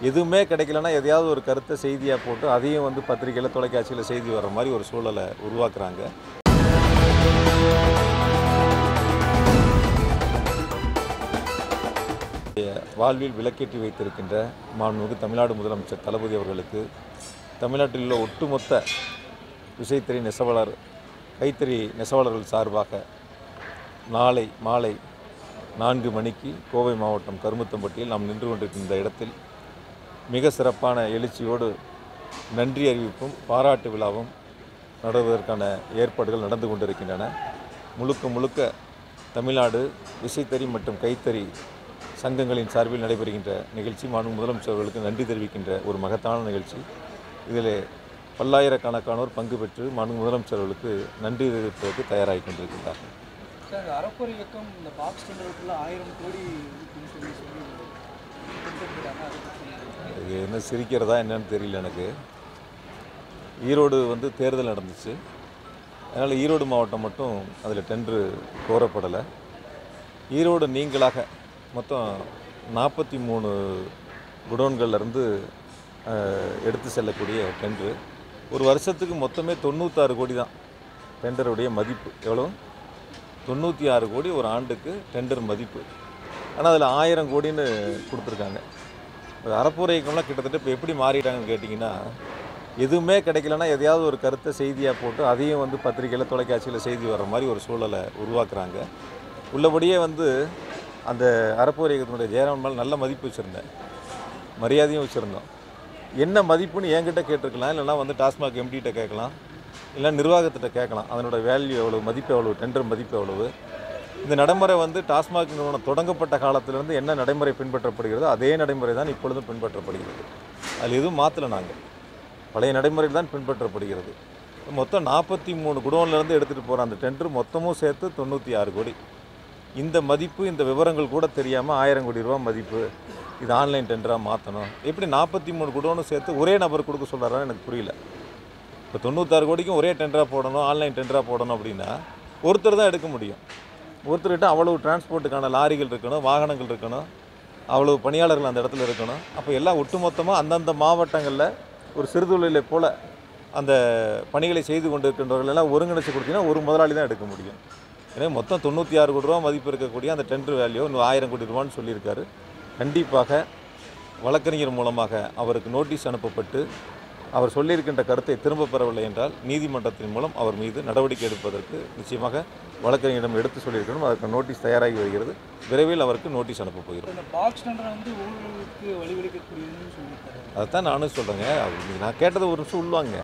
எதுவுமே கிடைக்கலன்னா எதையாவது ஒரு கருத்தை செய்தியாக போட்டு அதையும் வந்து பத்திரிக்கையில் தொலைக்காட்சியில் செய்தி வர்ற மாதிரி ஒரு சூழலை உருவாக்குறாங்க வாழ்வில் விளக்கேற்றி வைத்திருக்கின்ற மாண்புமிகு தமிழ்நாடு முதலமைச்சர் தளபதி அவர்களுக்கு தமிழ்நாட்டில் உள்ள ஒட்டுமொத்த விசைத்தறி நெசவாளர் கைத்தறி நெசவாளர்கள் சார்பாக நாளை மாலை நான்கு மணிக்கு கோவை மாவட்டம் கருமுத்தம்பட்டியில் நாம் நின்று கொண்டிருக்கின்ற இடத்தில் மிக சிறப்பான எழுச்சியோடு நன்றி அறிவிப்பும் பாராட்டு விழாவும் நடுவதற்கான ஏற்பாடுகள் நடந்து கொண்டிருக்கின்றன முழுக்க முழுக்க தமிழ்நாடு விசைத்தறி மற்றும் கைத்தறி சங்கங்களின் சார்பில் நடைபெறுகின்ற நிகழ்ச்சி மாண்பு முதலமைச்சர் அவர்களுக்கு நன்றி தெரிவிக்கின்ற ஒரு மகத்தான நிகழ்ச்சி இதில் பல்லாயிரக்கணக்கானோர் பங்கு பெற்று மாண்பு முதலமைச்சர் அவர்களுக்கு நன்றி தெரிவிப்பதற்கு தயாராகி கொண்டிருக்கின்றார்கள் சார் அறப்போர் இயக்கம் இந்த பாக்ஸ் டெண்டருக்குள்ள ஆயிரம் கோடி இருக்குன்னு சொல்லி சொல்லி திட்டமிடுறாங்க அதை பத்தி சொல்லுங்க. இது என்ன சிரிக்கிறதா என்னன்னு தெரியல எனக்கு ஈரோடு வந்து தேர்தல் நடந்துச்சு அதனால் ஈரோடு மாவட்டம் மட்டும் அதில் டெண்டரு கோரப்படலை ஈரோடு நீங்களாக மொத்தம் நாற்பத்தி மூணு குடோன்கள்லேருந்து எடுத்து செல்லக்கூடிய டெண்டரு ஒரு வருஷத்துக்கு மொத்தமே தொண்ணூத்தாறு கோடி தான் டெண்டருடைய மதிப்பு எவ்வளோ தொண்ணூற்றி ஆறு கோடி ஒரு ஆண்டுக்கு டெண்டர் மதிப்பு ஆனால் அதில் ஆயிரம் கோடின்னு கொடுத்துருக்காங்க ஒரு அறப்போர் இயக்கம்லாம் கிட்டத்தட்ட இப்போ எப்படி மாறிட்டாங்கன்னு கேட்டிங்கன்னா எதுவுமே கிடைக்கலன்னா எதையாவது ஒரு கருத்தை செய்தியாக போட்டு அதையும் வந்து பத்திரிக்கையில் தொலைக்காட்சியில் செய்தி வர்ற மாதிரி ஒரு சூழலை உருவாக்குறாங்க உள்ளபடியே வந்து அந்த அறப்போர் இயக்கத்தினுடைய ஜெயராமன் மேலே நல்ல மதிப்பு வச்சுருந்தேன் மரியாதையும் வச்சுருந்தோம் என்ன மதிப்புன்னு என்கிட்ட கேட்டிருக்கலாம் இல்லைன்னா வந்து டாஸ்மாக் எம்டிகிட்ட கேட்கலாம் இல்லை நிர்வாகத்திட்ட கேட்கலாம் அதனோட வேல்யூ எவ்வளவு மதிப்பு எவ்வளவு டெண்டர் மதிப்பு எவ்வளவு இந்த நடைமுறை வந்து டாஸ்மாக் நிறுவனம் தொடங்கப்பட்ட காலத்திலிருந்து என்ன நடைமுறை பின்பற்றப்படுகிறதோ அதே நடைமுறை தான் இப்பொழுதும் பின்பற்றப்படுகிறது அதில் எதுவும் மாற்றலை நாங்கள் பழைய நடைமுறை தான் பின்பற்றப்படுகிறது மொத்தம் நாற்பத்தி மூணு குடோன்லேருந்து எடுத்துகிட்டு போகிற அந்த டெண்டர் மொத்தமும் சேர்த்து தொண்ணூற்றி ஆறு கோடி இந்த மதிப்பு இந்த விவரங்கள் கூட தெரியாமல் ஆயிரம் கோடி ரூபா மதிப்பு இது ஆன்லைன் டெண்டராக மாற்றணும் எப்படி நாற்பத்தி மூணு குடோனும் சேர்த்து ஒரே நபர் கொடுக்க சொல்கிறாரான்னு எனக்கு புரியல இப்போ தொண்ணூத்தாறு கோடிக்கும் ஒரே டெண்டராக போடணும் ஆன்லைன் டெண்டராக போடணும் அப்படின்னா ஒருத்தர் தான் எடுக்க முடியும் ஒருத்தர்கிட்ட அவ்வளவு டிரான்ஸ்போர்ட்டுக்கான லாரிகள் இருக்கணும் வாகனங்கள் இருக்கணும் அவ்வளவு பணியாளர்கள் அந்த இடத்துல இருக்கணும் அப்போ எல்லாம் ஒட்டுமொத்தமாக அந்தந்த மாவட்டங்களில் ஒரு சிறுதொழிலை போல் அந்த பணிகளை செய்து கொண்டு இருக்கின்றவர்கள் எல்லாம் ஒருங்கிணைச்சு கொடுத்தீங்கன்னா ஒரு முதலாளி தான் எடுக்க முடியும் எனவே மொத்தம் தொண்ணூற்றி ஆறு கோடி ரூபா மதிப்பு இருக்கக்கூடிய அந்த டெண்டர் வேல்யூ இன்னும் ஆயிரம் கோடி ரூபான்னு சொல்லியிருக்காரு கண்டிப்பாக வழக்கறிஞர் மூலமாக அவருக்கு நோட்டீஸ் அனுப்பப்பட்டு அவர் சொல்லியிருக்கின்ற கருத்தை திரும்பப் பெறவில்லை என்றால் நீதிமன்றத்தின் மூலம் அவர் மீது நடவடிக்கை எடுப்பதற்கு நிச்சயமாக வழக்கறிஞரிடம் எடுத்து சொல்லியிருக்கணும் அதற்கு நோட்டீஸ் தயாராகி வருகிறது விரைவில் அவருக்கு நோட்டீஸ் அனுப்பப் போகிறோம் இந்த பாக்ஸ் டெண்டரை வந்து ஊழலுக்கு வழிவகுக்கக்கூடியதுன்னு சொல்லியிருக்காரு அதைத்தான் நானும் சொல்கிறேங்க நான் கேட்டதை ஒரு நிமிஷம் உள்வாங்க